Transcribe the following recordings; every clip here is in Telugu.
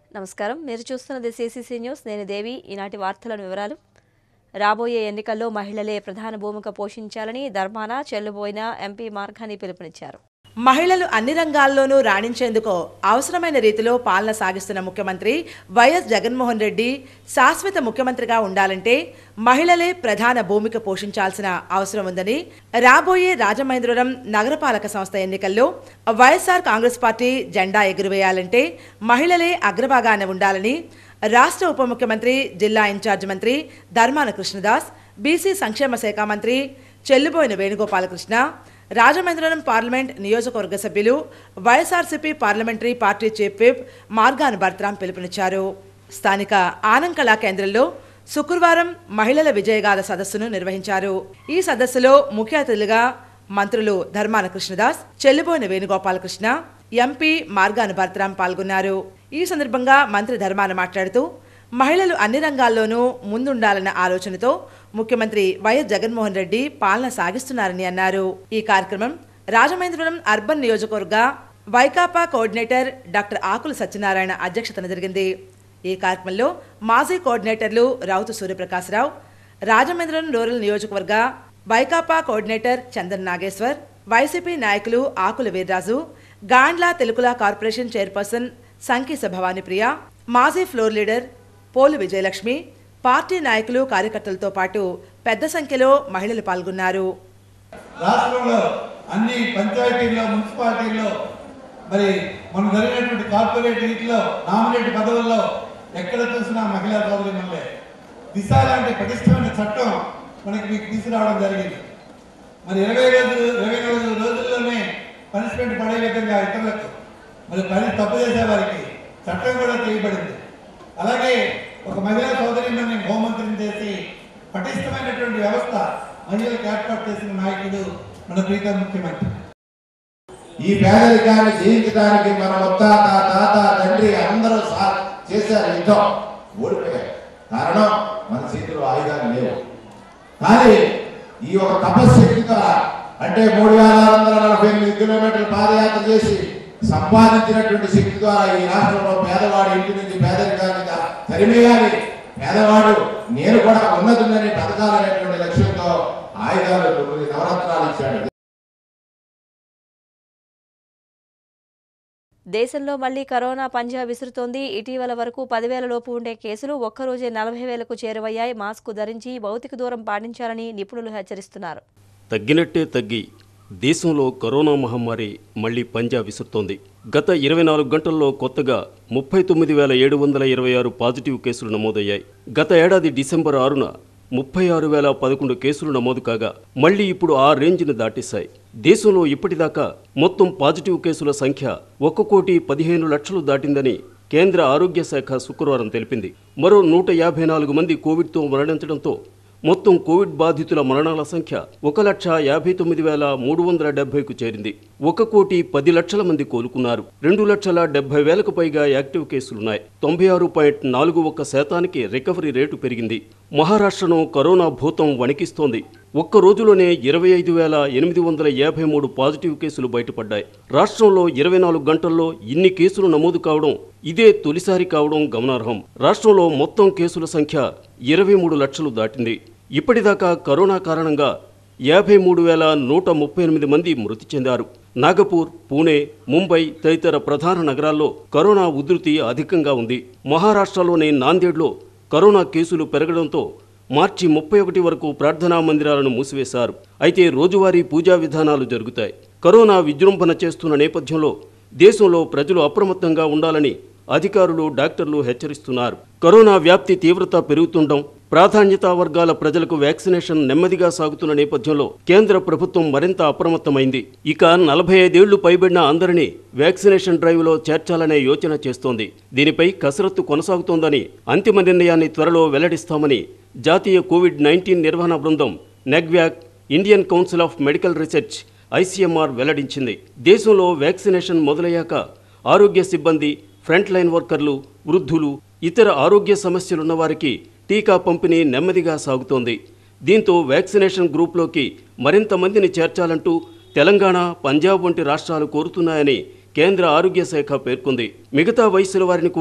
నమస్కారం మీరు చూస్తున్నది సిసిసి న్యూస్ నేను దేవి ఈనాటి వార్తలను వివరాలు రాబోయే ఎన్నికల్లో మహిళలే ప్రధాన భూమిక పోషించాలని ధర్మాన చెల్లుబోయిన ఎంపీ మార్గాన్ని పిలుపునిచ్చారు మహిళలు అన్ని రంగాల్లోనూ రాణించేందుకు అవసరమైన రీతిలో పాలన సాగిస్తున్న ముఖ్యమంత్రి వైఎస్ జగన్మోహన్ రెడ్డి శాశ్వత ముఖ్యమంత్రిగా ఉండాలంటే మహిళలే ప్రధాన భూమిక పోషించాల్సిన అవసరం ఉందని రాబోయే రాజమహేంద్రవరం నగరపాలక సంస్థ ఎన్నికల్లో వైఎస్ఆర్ కాంగ్రెస్ పార్టీ జెండా ఎగురవేయాలంటే మహిళలే అగ్రభాగాన ఉండాలని రాష్ట్ర ఉప ముఖ్యమంత్రి జిల్లా ఇన్ఛార్జ్ మంత్రి ధర్మాన కృష్ణదాస్ బీసీ సంక్షేమ శాఖ మంత్రి చెల్లుబోయిన వేణుగోపాలకృష్ణ రాజమహేంద్రవరం పార్లమెంట్ నియోజకవర్గ సభ్యులు YSRCP parliamentary party chief whip Margani Bharatram పిలుపునిచ్చారు స్థానిక ఆనం కళా కేంద్రంలో శుక్రవారం మహిళల విజయగాథ సదస్సును నిర్వహించారు ఈ సదస్సులో ముఖ్య అతిథులుగా మంత్రులు ధర్మాన కృష్ణదాస్ చెల్లిబోయిన వేణుగోపాలకృష్ణ ఎంపీ మార్గాన్ బర్త్రాం పాల్గొన్నారు ఈ సందర్భంగా మంత్రి ధర్మాన మాట్లాడుతూ మహిళలు అన్ని రంగాల్లోనూ ముందుండాలన్న ఆలోచనతో ముఖ్యమంత్రి వైఎస్ జగన్మోహన్ రెడ్డి పాలన సాగిస్తున్నారని అన్నారు ఈ కార్యక్రమం రాజమహేంద్రవరం అర్బన్ నియోజకవర్గ వైకాపా కోఆర్డినేటర్ డాక్టర్ ఆకుల సత్యనారాయణ అధ్యక్షతన జరిగింది ఈ కార్యక్రమంలో మాజీ కోఆర్డినేటర్లు రావుతు సూర్యప్రకాశ్రావు రాజమహేంద్రవరం రూరల్ నియోజకవర్గ వైకాపా కోఆర్డినేటర్ చందన్ నాగేశ్వర్ వైసీపీ నాయకులు ఆకుల వీర్రాజు గాండ్ల తెలుగుల కార్పొరేషన్ చైర్పర్సన్ సంకీస భవానీప్రియ మాజీ floor leader Polu Vijayalakshmi party నాయకులు కార్యకర్తలతో పాటు పెద్ద సంఖ్యలో మహిళలు పాల్గొన్నారు రాష్ట్రంలో అన్ని పంచాయతీల్లో మున్సిపాలిటీల్లో మరి మనం జరిగినటువంటి కార్పొరేట్ వీటిలో నామినేట్ పదవుల్లో ఎక్కడ చూసినా మహిళా సోదరి మనలే దిశ లాంటి పటిష్టమైన చట్టం మనకి మీకు తీసుకురావడం జరిగింది మరి ఇరవై రోజులు ఇరవై నాలుగు రోజుల్లోనే పనిష్మెంట్ పడే విధంగా ఇతరులకు మరి పని తప్పు చేసే వారికి చట్టం కూడా చేయబడింది అలాగే ఒక మహిళా సోదరిని హోంమంత్రిని చేసి పటిష్టమైనటువంటి వ్యవస్థ మహిళలకు ఏర్పాటు చేసిన నాయకుడు మన ప్రీతం ముఖ్యమంత్రి ఈ పేదరికాన్ని జయించడానికి మన ముత్తాత తాత తండ్రి అందరూ సా- చేశారు యుద్ధం ఓడిపోయారు కారణం మన చేతిలో ఆయుధాలు లేవు కానీ ఈ ఒక తపశక్తి ద్వారా అంటే మూడు వేల ఆరు వందల నలభై ఎనిమిది కిలోమీటర్లు పాదయాత్ర చేసి సంపాదించినటువంటి శక్తి ద్వారా ఈ రాష్ట్రంలో పేదవాడి ఇంటి నుంచి పేదరికాన్ని దా- తరిమేయాలి పేదవాడు నేను కూడా ఉన్నతుందని బతకాలనేటువంటి లక్ష్యంతో ఆయుధాలు తొమ్మిది నవరత్నాలు ఇచ్చాడు దేశంలో మళ్లీ కరోనా పంజా విసురుతోంది ఇటీవల వరకు పదివేల లోపు ఉండే కేసులు ఒక్కరోజే నలభై వేలకు చేరువయ్యాయి మాస్కు ధరించి భౌతిక దూరం పాటించాలని నిపుణులు హెచ్చరిస్తున్నారు తగ్గినట్టే తగ్గి దేశంలో కరోనా మహమ్మారి మళ్లీ పంజా విసురుతోంది గత ఇరవై నాలుగు గంటల్లో కొత్తగా ముప్పై తొమ్మిది వేల ఏడు వందల ఇరవై ఆరు పాజిటివ్ కేసులు నమోదయ్యాయి గత ఏడాది డిసెంబర్ ఆరున ముప్పై ఆరు వేల పదకొండు కేసులు నమోదు కాగా మళ్లీ ఇప్పుడు ఆ రేంజ్ని దాటేశాయి దేశంలో ఇప్పటిదాకా మొత్తం పాజిటివ్ కేసుల సంఖ్య ఒక్క కోటి పదిహేను లక్షలు దాటిందని కేంద్ర ఆరోగ్య శాఖ శుక్రవారం తెలిపింది మరో నూట యాభై నాలుగు మంది కోవిడ్తో మరణించడంతో మొత్తం కోవిడ్ బాధితుల మరణాల సంఖ్య ఒక లక్ష యాభై తొమ్మిది వేల మూడు వందల డెబ్బైకు చేరింది ఒక కోటి పది లక్షల మంది కోలుకున్నారు రెండు లక్షల డెబ్బై వేలకు పైగా యాక్టివ్ కేసులున్నాయి తొంభై ఆరు పాయింట్ నాలుగు ఒక్క శాతానికి రికవరీ రేటు పెరిగింది మహారాష్ట్రను కరోనా భూతం వణికిస్తోంది ఒక్క రోజులోనే ఇరవై ఐదు వేల ఎనిమిది వందల యాభై మూడు పాజిటివ్ కేసులు బయటపడ్డాయి రాష్ట్రంలో ఇరవై నాలుగు గంటల్లో ఇన్ని కేసులు నమోదు కావడం ఇదే తొలిసారి కావడం గమనార్హం రాష్ట్రంలో మొత్తం కేసుల సంఖ్య ఇరవై మూడు లక్షలు దాటింది ఇప్పటిదాకా కరోనా కారణంగా యాభై మూడు వేల నూట ముప్పై ఎనిమిది మంది మృతి చెందారు నాగపూర్ పూణే ముంబై తదితర ప్రధాన నగరాల్లో కరోనా ఉధృతి అధికంగా ఉంది మహారాష్ట్రలోని నాందేడ్లో కరోనా కేసులు పెరగడంతో మార్చి ముప్పై ఒకటి వరకు ప్రార్థనా మందిరాలను మూసివేశారు అయితే రోజువారీ పూజా విధానాలు జరుగుతాయి కరోనా విజృంభణ చేస్తున్న నేపథ్యంలో దేశంలో ప్రజలు అప్రమత్తంగా ఉండాలని అధికారులు డాక్టర్లు హెచ్చరిస్తున్నారు కరోనా వ్యాప్తి తీవ్రత పెరుగుతుండడం ప్రాధాన్యతా వర్గాల ప్రజలకు వ్యాక్సినేషన్ నెమ్మదిగా సాగుతున్న నేపథ్యంలో కేంద్ర ప్రభుత్వం మరింత అప్రమత్తమైంది ఇక నలభై ఐదేళ్లు పైబడిన అందరినీ వ్యాక్సినేషన్ డ్రైవ్లో చేర్చాలనే యోచన చేస్తోంది దీనిపై కసరత్తు కొనసాగుతోందని అంతిమ నిర్ణయాన్ని త్వరలో వెల్లడిస్తామని జాతీయ కోవిడ్ నైన్టీన్ నిర్వహణ బృందం NEGVAC Indian council of medical research ICMR వెల్లడించింది దేశంలో వ్యాక్సినేషన్ మొదలయ్యాక ఆరోగ్య సిబ్బంది ఫ్రంట్ లైన్ వర్కర్లు వృద్ధులు ఇతర ఆరోగ్య సమస్యలున్న వారికి టీకా పంపిణీ నెమ్మదిగా సాగుతోంది దీంతో వ్యాక్సినేషన్ గ్రూప్లోకి మరింత మందిని చేర్చాలంటూ తెలంగాణ పంజాబ్ వంటి రాష్ట్రాలు కోరుతున్నాయని కేంద్ర ఆరోగ్య శాఖ పేర్కొంది మిగతా వయసుల వారిని కూడా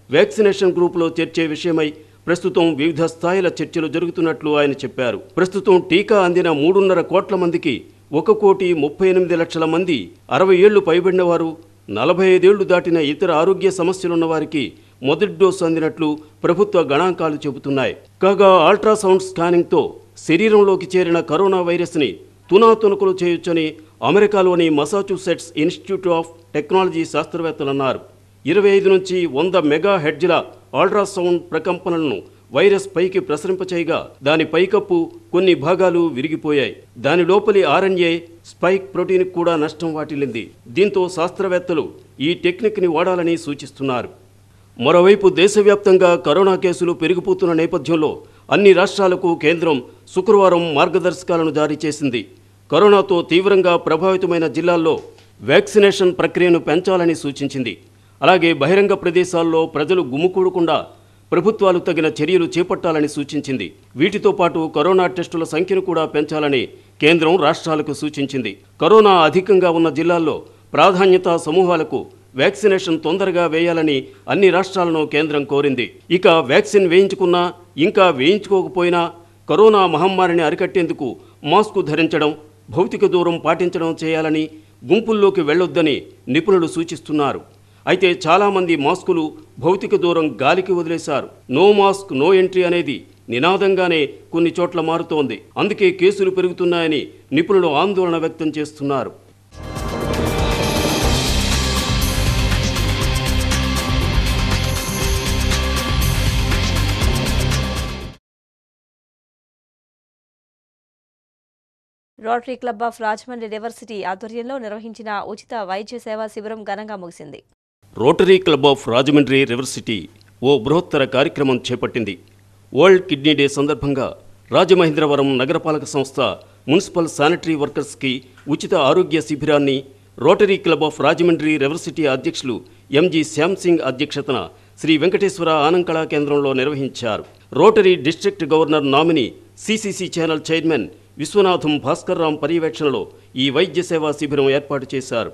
వ్యాక్సినేషన్ గ్రూపులో చేర్చే విషయమై ప్రస్తుతం వివిధ స్థాయిల చర్చలు జరుగుతున్నట్లు ఆయన చెప్పారు ప్రస్తుతం టీకా అందిన మూడున్నర కోట్ల మందికి ఒక కోటి ముప్పై ఎనిమిది లక్షల మంది అరవై ఏళ్లు పైబడిన వారు నలభై ఐదేళ్లు దాటిన ఇతర ఆరోగ్య సమస్యలున్న వారికి మొదటి డోసు అందినట్లు ప్రభుత్వ గణాంకాలు చెబుతున్నాయి కాగా అల్ట్రాసౌండ్ స్కానింగ్తో శరీరంలోకి చేరిన కరోనా వైరస్ని తునాతునకలు చేయొచ్చని అమెరికాలోని మసాచ్యూసెట్స్ ఇన్స్టిట్యూట్ ఆఫ్ టెక్నాలజీ శాస్త్రవేత్తలు అన్నారు ఇరవై ఐదు నుంచి వంద మెగా హెడ్జ్ల అల్ట్రాసౌండ్ ప్రకంపనలను వైరస్ పైకి ప్రసరింపచేయగా దాని పైకప్పు కొన్ని భాగాలు విరిగిపోయాయి దాని లోపలి ఆర్ఎన్ఏ స్పైక్ ప్రోటీన్కి కూడా నష్టం వాటిల్లింది దీంతో శాస్త్రవేత్తలు ఈ టెక్నిక్ని వాడాలని సూచిస్తున్నారు మరోవైపు దేశవ్యాప్తంగా కరోనా కేసులు పెరిగిపోతున్న నేపథ్యంలో అన్ని రాష్ట్రాలకు కేంద్రం శుక్రవారం మార్గదర్శకాలను జారీ చేసింది కరోనాతో తీవ్రంగా ప్రభావితమైన జిల్లాల్లో వ్యాక్సినేషన్ ప్రక్రియను పెంచాలని సూచించింది అలాగే బహిరంగ ప్రదేశాల్లో ప్రజలు గుమ్ముకూడకుండా ప్రభుత్వాలు తగిన చర్యలు చేపట్టాలని సూచించింది వీటితో పాటు కరోనా టెస్టుల సంఖ్యను కూడా పెంచాలని కేంద్రం రాష్ట్రాలకు సూచించింది కరోనా అధికంగా ఉన్న జిల్లాల్లో ప్రాధాన్యత సమూహాలకు వ్యాక్సినేషన్ తొందరగా వేయాలని అన్ని రాష్ట్రాలను కేంద్రం కోరింది ఇక వ్యాక్సిన్ వేయించుకున్నా ఇంకా వేయించుకోకపోయినా కరోనా మహమ్మారిని అరికట్టేందుకు మాస్కు ధరించడం భౌతిక దూరం పాటించడం చేయాలని గుంపుల్లోకి వెళ్ళొద్దని నిపుణులు సూచిస్తున్నారు అయితే చాలామంది మాస్కులు భౌతిక దూరం గాలికి వదిలేశారు నో మాస్క్ నో ఎంట్రీ అనేది నినాదంగానే కొన్ని చోట్ల మారుతోంది అందుకే కేసులు పెరుగుతున్నాయని నిపుణులు ఆందోళన వ్యక్తం చేస్తున్నారు Rotary club of Rajahmundry university ఆధ్వర్యంలో నిర్వహించిన ఉచిత వైద్య సేవా శిబిరం ఘనంగా ముగిసింది Rotary club of Rajahmundry rivercity ఓ బృహత్తర కార్యక్రమం చేపట్టింది వరల్డ్ కిడ్నీ డే సందర్భంగా రాజమహేంద్రవరం నగరపాలక సంస్థ మున్సిపల్ శానిటరీ వర్కర్స్కి ఉచిత ఆరోగ్య శిబిరాన్ని Rotary club of Rajahmundry rivercity అధ్యక్షులు ఎంజి శ్యామ్ సింగ్ అధ్యక్షతన శ్రీ వెంకటేశ్వర ఆనంకళా కేంద్రంలో నిర్వహించారు Rotary district governor nominee CCC channel chairman Viswanatham Bhaskar Ram పర్యవేక్షణలో ఈ వైద్య సేవా శిబిరం ఏర్పాటు చేశారు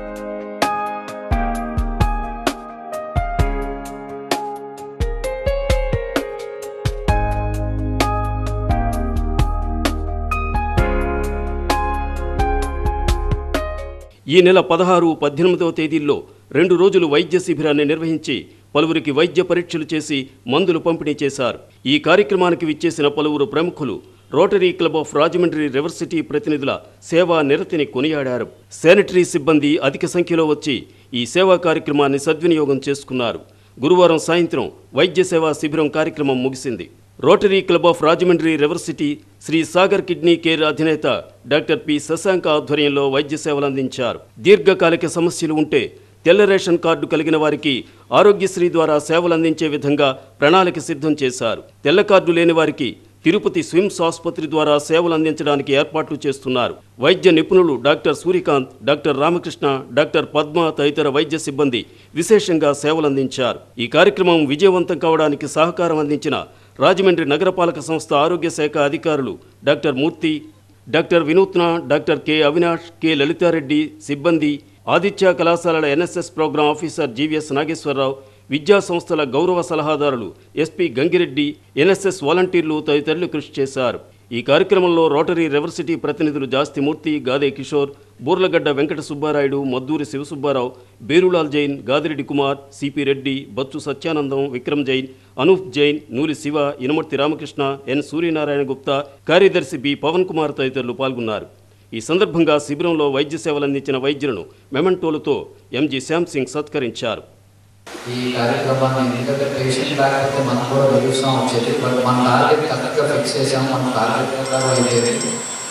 ఈ నెల పదహారు పద్దెనిమిదవ తేదీల్లో రెండు రోజులు వైద్య శిబిరాన్ని నిర్వహించి పలువురికి వైద్య పరీక్షలు చేసి మందులు పంపిణీ చేశారు ఈ కార్యక్రమానికి విచ్చేసిన పలువురు ప్రముఖులు Rotary club of Rajahmundry rivercity ప్రతినిధుల సేవా నిరతిని కొనియాడారు శానిటరీ సిబ్బంది అధిక సంఖ్యలో వచ్చి ఈ సేవా కార్యక్రమాన్ని సద్వినియోగం చేసుకున్నారు గురువారం సాయంత్రం వైద్య సేవా శిబిరం కార్యక్రమం ముగిసింది Rotary club of Rajahmundry rivercity Sri Sagar kidney care అధినేత డాక్టర్ పి శశాంక ఆధ్వర్యంలో వైద్య సేవలు అందించారు దీర్ఘకాలిక సమస్యలు ఉంటే తెల్ల రేషన్ కార్డు కలిగిన వారికి ఆరోగ్యశ్రీ ద్వారా సేవలు అందించే విధంగా ప్రణాళిక సిద్ధం చేశారు తెల్ల కార్డు లేని వారికి తిరుపతి స్విమ్స్ ఆసుపత్రి ద్వారా సేవలు అందించడానికి ఏర్పాట్లు చేస్తున్నారు వైద్య నిపుణులు doctor Suryakant doctor Ramakrishna doctor Padma తదితర వైద్య సిబ్బంది విశేషంగా సేవలు అందించారు ఈ కార్యక్రమం విజయవంతం కావడానికి సహకారం అందించిన రాజమండ్రి నగరపాలక సంస్థ ఆరోగ్య శాఖ అధికారులు doctor Murthy doctor Vinutna doctor K Avinash K Lalithareddy సిబ్బంది ఆదిత్య కళాశాలల NSS program officer GVS Nageswararao విద్యా సంస్థల గౌరవ సలహాదారులు ఎస్పీ గంగిరెడ్డి ఎన్ఎస్ఎస్ వాలంటీర్లు తదితరులు కృషి చేశారు ఈ కార్యక్రమంలో రోటరీ రివర్సిటీ ప్రతినిధులు జాస్తిమూర్తి గాదే కిషోర్ బూర్లగడ్డ వెంకట సుబ్బారాయుడు మద్దూరి శివసుబ్బారావు బేరులాల్ జైన్ గాదిరెడ్డి కుమార్ సిపి రెడ్డి బచ్చు సత్యానందం విక్రమ్ జైన్ అనూప్ జైన్ నూరి శివ ఇనమర్తి రామకృష్ణ ఎన్ సూర్యనారాయణ గుప్తా కార్యదర్శి బి పవన్ కుమార్ తదితరులు పాల్గొన్నారు ఈ సందర్భంగా శిబిరంలో వైద్య సేవలు అందించిన వైద్యులను మెమెంటోలతో ఎంజి శ్యామ్ సింగ్ సత్కరించారు ఈ కార్యక్రమాన్ని ఎందుకంటే పేషెంట్ లేకపోతే మనం కూడా గెలుస్తాం వచ్చేది బట్ మన టార్గెట్ కరెక్ట్గా ఫిక్స్ చేసాం మన టార్గెట్ ప్రకారం అయిపోయింది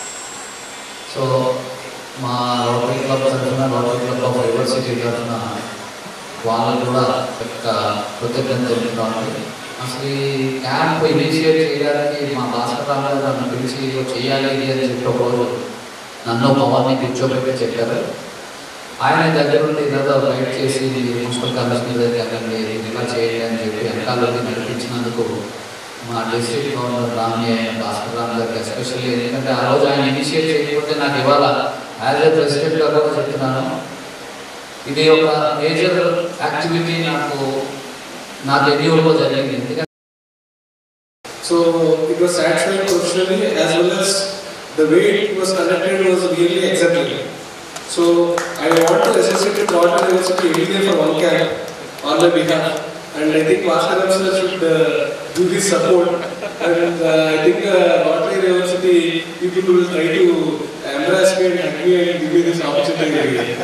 సో మా రోటరీ క్లబ్ తరఫున రోటరీ క్లబ్ ఆఫ్ యూనివర్సిటీ తరఫున వాళ్ళు కూడా యొక్క కృతజ్ఞత తెలుపుతున్నామండి అసలు ఈ క్యాంప్ ఇనిషియేట్ చేయడానికి మా భాస్కర్ రామ్ గారు నన్ను పిలిచి "ఇదిగో చేయాలి ఇది అని చెప్పి ఒక రోజు నన్ను పవన్ని కూర్చోబెట్టి చెప్పారు ఆయన దగ్గర నుండి ఏదో గైడ్ చేసి మీరు మున్సిపల్ కమిషనర్ దగ్గర వెళ్ళండి ఇది ఇలా చేయండి అని చెప్పి వెనకాల నడిపించినందుకు మా డిస్ట్రిక్ట్ గవర్నర్ రామి అయిన భాస్కర్ రామ్ గారికి ఎస్పెషల్లీ ఎందుకంటే ఆ రోజు ఆయన ఇనిషియేట్ చేయకపోతే నాకు ఇవాళ యాజ్ ఎ ప్రెసిడెంట్గా కూడా చెప్తున్నాను ఇది ఒక మేజర్ యాక్టివిటీ నాకు నా తెలియలో జరిగింది ఎందుకంటే So it was satisfying professionally as well as the way it was conducted was really exemplary. So I want to associate with Gordon University Engineer for one camp on my behalf. And I think Master sir should uh, do this support. And uh, I think uh, Gordon University people will try to embrace me and hug me and give me this opportunity.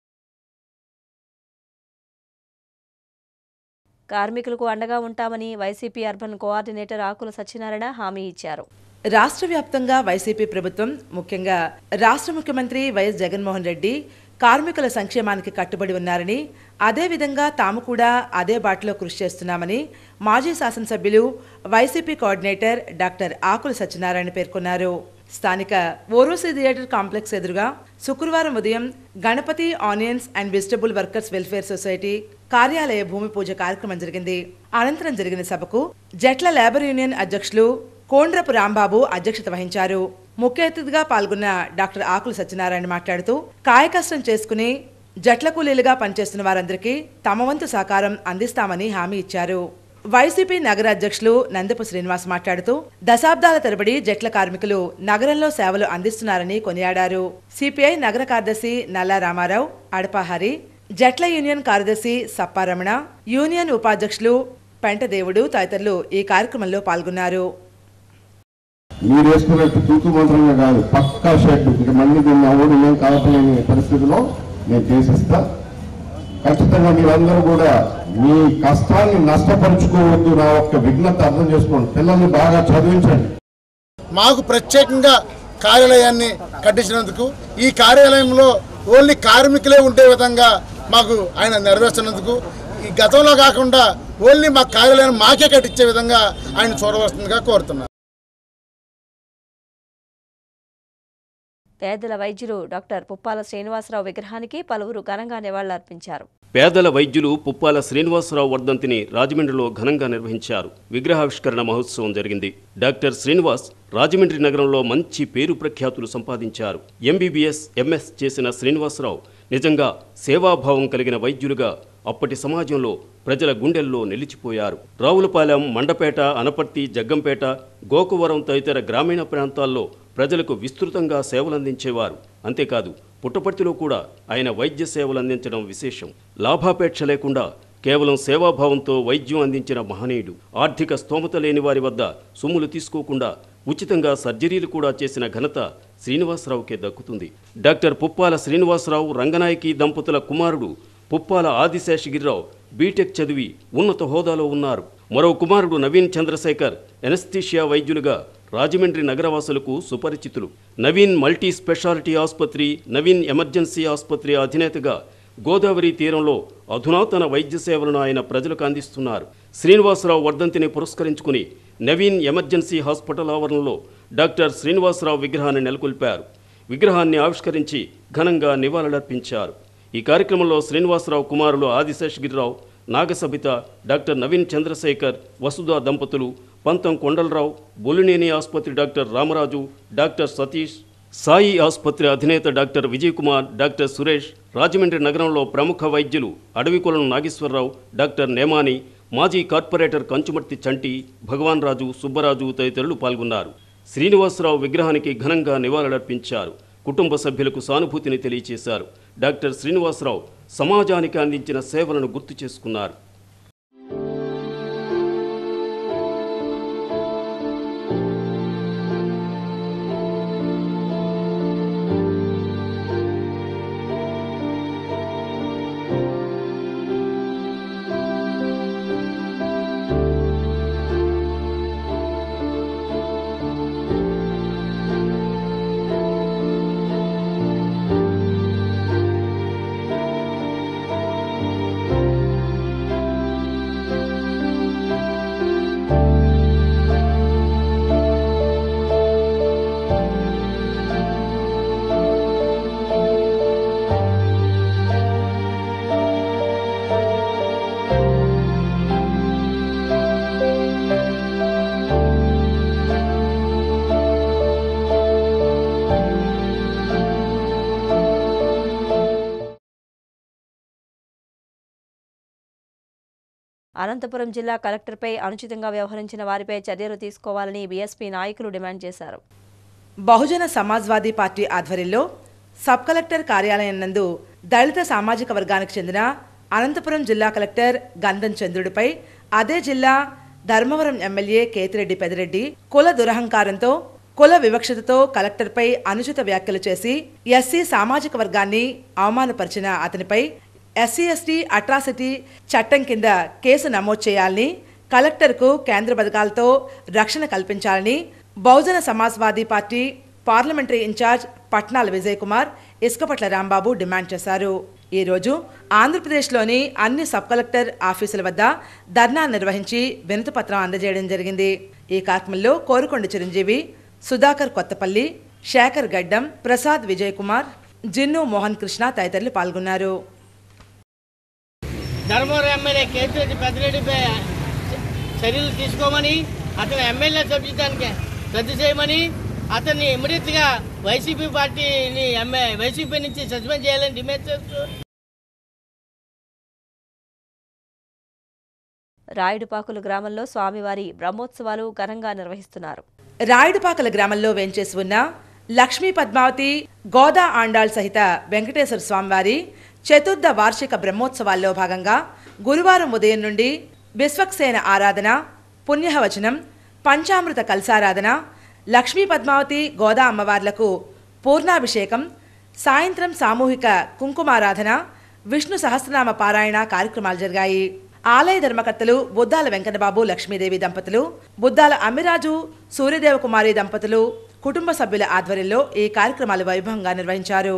కార్మికులకు అండగా ఉంటామని YCP urban coordinator Akula Satyanarayana హామీ ఇచ్చారు రాష్ట్ర వ్యాప్తంగా వైసీపీ ప్రభుత్వం ముఖ్యంగా రాష్ట్ర ముఖ్యమంత్రి వైఎస్ జగన్మోహన్ రెడ్డి కార్మికుల సంక్షేమానికి కట్టుబడి ఉన్నారని అదేవిధంగా తాము కూడా అదే బాటలో కృషి చేస్తున్నామని మాజీ శాసనసభ్యులు YCP coordinator doctor Akula Satyanarayana పేర్కొన్నారు స్థానిక ఓరోసి థియేటర్ కాంప్లెక్స్ ఎదురుగా శుక్రవారం ఉదయం Ganapathi onions and vegetable workers welfare society కార్యాలయ భూమి పూజ కార్యక్రమం జరిగింది అనంతరం జరిగిన సభకు జట్ల లేబర్ యూనియన్ అధ్యక్షులు కోండ్రపు రాంబాబు అధ్యక్షత వహించారు ముఖ్య అతిథిగా పాల్గొన్న డాక్టర్ ఆకుల సత్యనారాయణ మాట్లాడుతూ కాయకష్టం చేసుకుని జట్ల కూలీలుగా పనిచేస్తున్న వారందరికీ తమ వంతు సహకారం అందిస్తామని హామీ ఇచ్చారు వైసీపీ నగర అధ్యక్షులు నందపు శ్రీనివాస్ మాట్లాడుతూ దశాబ్దాల తరబడి జట్ల కార్మికులు నగరంలో సేవలు అందిస్తున్నారని కొనియాడారు సిపిఐ నగర కార్యదర్శి నల్లా రామారావు అడపాహరి జట్ల యూనియన్ కార్యదర్శి సప్పారమణ యూనియన్ ఉపాధ్యక్షులు పెంటదేవుడు తదితరులు ఈ కార్యక్రమంలో పాల్గొన్నారు మీరు వేసుకున్నట్టు తూతు మంత్రంగా కాదు పక్కా షెడ్ ఇక మళ్ళీ దీన్ని అవ్వడం ఏం కావట్లేని పరిస్థితిలో నేను చేసిస్తా ఖచ్చితంగా మీరందరూ కూడా మీ కష్టాన్ని నష్టపరుచుకోవద్దు నా ఒక్క విఘ్నత అర్థం చేసుకోండి పిల్లల్ని బాగా చదివించండి మాకు ప్రత్యేకంగా కార్యాలయాన్ని కట్టించినందుకు ఈ కార్యాలయంలో ఓన్లీ కార్మికులే ఉండే విధంగా మాకు ఆయన నెరవేర్చినందుకు ఈ గతంలో కాకుండా ఓన్లీ మా కార్యాలయం మాకే కట్టించే విధంగా ఆయన చూడవలసిందిగా కోరుతున్నాను పేదల వైద్యులు డాక్టర్ పుప్పాల శ్రీనివాసరావు విగ్రహానికి పలువురు ఘనంగా నివాళులర్పించారు పేదల వైద్యులు పుప్పాల శ్రీనివాసరావు వర్ధంతిని రాజమండ్రిలో ఘనంగా నిర్వహించారు విగ్రహావిష్కరణ మహోత్సవం జరిగింది డాక్టర్ శ్రీనివాస్ రాజమండ్రి నగరంలో మంచి పేరు ప్రఖ్యాతులు సంపాదించారు ఎంబీబీఎస్ ఎంఎస్ చేసిన శ్రీనివాసరావు నిజంగా సేవాభావం కలిగిన వైద్యులుగా అప్పటి సమాజంలో ప్రజల గుండెల్లో నిలిచిపోయారు రావులపాలెం మండపేట అనపర్తి జగ్గంపేట గోకవరం తదితర గ్రామీణ ప్రాంతాల్లో ప్రజలకు విస్తృతంగా సేవలందించేవారు అంతేకాదు పుట్టపర్తిలో కూడా ఆయన వైద్య సేవలు అందించడం విశేషం లాభాపేక్ష లేకుండా కేవలం సేవాభావంతో వైద్యం అందించిన మహనీయుడు ఆర్థిక స్తోమత లేని వారి వద్ద సొమ్ములు తీసుకోకుండా ఉచితంగా సర్జరీలు కూడా చేసిన ఘనత శ్రీనివాసరావుకే దక్కుతుంది డాక్టర్ పుప్పాల శ్రీనివాసరావు రంగనాయకి దంపతుల కుమారుడు పుప్పాల ఆదిశేషగిరిరావు బీటెక్ చదివి ఉన్నత హోదాలో ఉన్నారు మరో కుమారుడు నవీన్ చంద్రశేఖర్ ఎనస్థీషియా వైద్యులుగా రాజమండ్రి నగరవాసులకు సుపరిచితులు నవీన్ మల్టీ స్పెషాలిటీ ఆసుపత్రి నవీన్ ఎమర్జెన్సీ ఆసుపత్రి అధినేతగా గోదావరి తీరంలో అధునాతన వైద్య సేవలను ఆయన ప్రజలకు అందిస్తున్నారు శ్రీనివాసరావు వర్ధంతిని పురస్కరించుకుని నవీన్ ఎమర్జెన్సీ హాస్పిటల్ ఆవరణలో డాక్టర్ శ్రీనివాసరావు విగ్రహాన్ని నెలకొల్పారు విగ్రహాన్ని ఆవిష్కరించి ఘనంగా నివాళులర్పించారు ఈ కార్యక్రమంలో శ్రీనివాసరావు కుమారులు ఆదిశేషగిరిరావు నాగసబిత డాక్టర్ నవీన్ చంద్రశేఖర్ వసుధ దంపతులు పంతం కొండలరావు బొలినేని ఆసుపత్రి డాక్టర్ రామరాజు డాక్టర్ సతీష్ సాయి ఆసుపత్రి అధినేత డాక్టర్ విజయ్ కుమార్ డాక్టర్ సురేష్ రాజమండ్రి నగరంలో ప్రముఖ వైద్యులు అడవికొలను నాగేశ్వరరావు డాక్టర్ నేమాని మాజీ కార్పొరేటర్ కంచుమర్తి చంటి భగవాన్ రాజు సుబ్బరాజు తదితరులు పాల్గొన్నారు శ్రీనివాసరావు విగ్రహానికి ఘనంగా నివాళులర్పించారు కుటుంబ సభ్యులకు సానుభూతిని తెలియచేశారు డాక్టర్ శ్రీనివాసరావు సమాజానికి అందించిన సేవలను గుర్తు చేసుకున్నారు అనంతపురం జిల్లా కలెక్టర్పై అనుచితంగా వ్యవహరించిన వారిపై చర్యలు తీసుకోవాలని బీఎస్పీ నాయకులు డిమాండ్ చేశారు బహుజన సమాజ్వాదీ పార్టీ ఆధ్వర్యంలో సబ్ కలెక్టర్ కార్యాలయం నందు దళిత సామాజిక వర్గానికి చెందిన అనంతపురం జిల్లా కలెక్టర్ గంధం చంద్రుడిపై అదే జిల్లా ధర్మవరం ఎమ్మెల్యే కేతిరెడ్డి పెదిరెడ్డి కుల దురహంకారంతో కుల వివక్షతతో కలెక్టర్పై అనుచిత వ్యాఖ్యలు చేసి ఎస్సీ సామాజిక వర్గాన్ని అవమానపరిచిన అతనిపై ఎస్సీ ఎస్టీ అట్రాసిటీ చట్టం కింద కేసు నమోదు చేయాలని కలెక్టర్కు కేంద్ర పథకాలతో రక్షణ కల్పించాలని Bahujan Samajwadi party parliamentary incharge Patnala Vijay Kumar Isukapatla Rambabu demand చేశారు ఈ రోజు ఆంధ్రప్రదేశ్లోని అన్ని సబ్ కలెక్టర్ ఆఫీసుల వద్ద ధర్నా నిర్వహించి వినతిపత్రం అందజేయడం జరిగింది ఈ కార్యక్రమంలో కోరుకొండ చిరంజీవి సుధాకర్ కొత్తపల్లి శేఖర్ గడ్డం ప్రసాద్ విజయ్ కుమార్ జిన్ను మోహన్ కృష్ణ తదితరులు పాల్గొన్నారు ధర్మవరం ఎమ్మెల్యే కేతిరెడ్డి పెద్దిరెడ్డిపై చర్యలు తీసుకోమని అతని ఎమ్మెల్యే సభ్యత్వానికి రద్దు చేయమని అతన్ని ఇమీడియట్ గా వైసీపీ పార్టీని ఎమ్మె వైసీపీ నుంచి సస్పెండ్ చేయాలని డిమాండ్ చేస్తూ రాయుడుపాకులు గ్రామంలో స్వామివారి బ్రహ్మోత్సవాలు ఘనంగా నిర్వహిస్తున్నారు రాయుడుపాకల గ్రామంలో వేంచేసి ఉన్న లక్ష్మీ పద్మావతి గోదా ఆండాళ్ సహిత వెంకటేశ్వర స్వామివారి చతుర్థ వార్షిక బ్రహ్మోత్సవాల్లో భాగంగా గురువారం ఉదయం నుండి విశ్వక్సేన ఆరాధన పుణ్యవచనం పంచామృత కలసారాధన లక్ష్మీ పద్మావతి గోదా అమ్మవార్లకు పూర్ణాభిషేకం సాయంత్రం సామూహిక కుంకుమారాధన విష్ణు సహస్రనామ పారాయణ కార్యక్రమాలు జరిగాయి ఆలయ ధర్మకర్తలు బుద్దాల వెంకటబాబు లక్ష్మీదేవి దంపతులు బుద్దాల అమ్మిరాజు సూర్యదేవకుమారి దంపతులు కుటుంబ సభ్యుల ఆధ్వర్యంలో ఈ కార్యక్రమాలు వైభవంగా నిర్వహించారు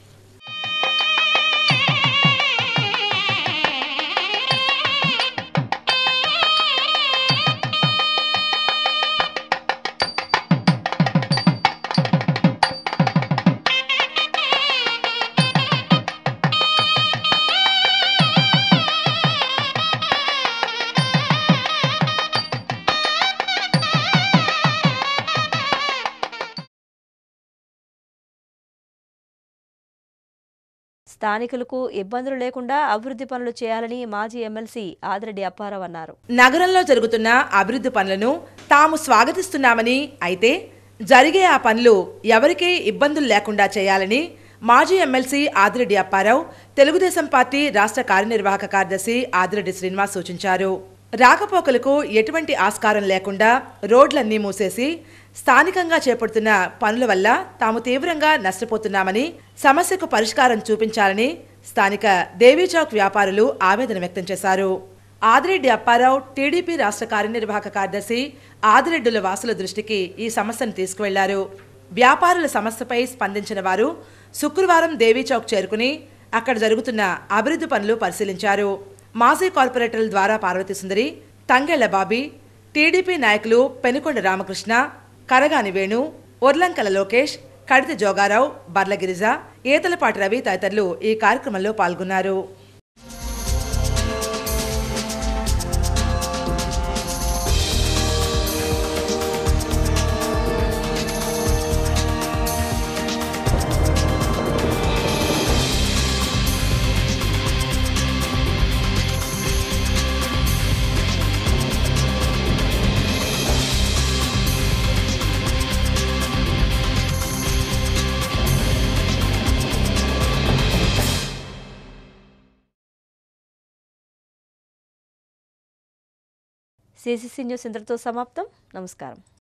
స్థానికులకు ఇబ్బందులు లేకుండా అభివృద్ధి పనులు చేయాలని మాజీ ఎమ్మెల్సీ ఆదిరెడ్డి అప్పారావు అన్నారు నగరంలో జరుగుతున్న అభివృద్ధి పనులను తాము స్వాగతిస్తున్నామని అయితే జరిగే ఆ పనులు ఎవరికీ ఇబ్బందులు లేకుండా చేయాలని మాజీ ఎమ్మెల్సీ ఆదిరెడ్డి అప్పారావు తెలుగుదేశం పార్టీ రాష్ట్ర కార్యనిర్వాహక కార్యదర్శి ఆదిరెడ్డి శ్రీనివాస్ సూచించారు రాకపోకలకు ఎటువంటి ఆస్కారం లేకుండా రోడ్లన్నీ మూసేసి స్థానికంగా చేపడుతున్న పనుల వల్ల తాము తీవ్రంగా నష్టపోతున్నామని సమస్యకు పరిష్కారం చూపించాలని స్థానిక దేవీచౌక్ వ్యాపారులు ఆవేదన వ్యక్తం చేశారు ఆదిరెడ్డి అప్పారావు టీడీపీ రాష్ట్ర కార్యనిర్వాహక కార్యదర్శి ఆదిరెడ్డుల వాసుల దృష్టికి ఈ సమస్యను తీసుకువెళ్లారు వ్యాపారుల సమస్యపై స్పందించిన వారు శుక్రవారం దేవీచౌక్ చేరుకుని అక్కడ జరుగుతున్న అభివృద్ధి పనులు పరిశీలించారు మాజీ కార్పొరేటర్ల ద్వారా పార్వతీ సుందరి తంగెళ్ల బాబీ టీడీపీ నాయకులు పెనుకొండ రామకృష్ణ కరగాని వేణు ఒర్లంకల లోకేష్ కడితి జోగారావు బర్లగిరిజ ఈతలపాటి రవి తదితరులు ఈ కార్యక్రమంలో పాల్గొన్నారు సిసిసి న్యూస్ ఇంతటితో సమాప్తం నమస్కారం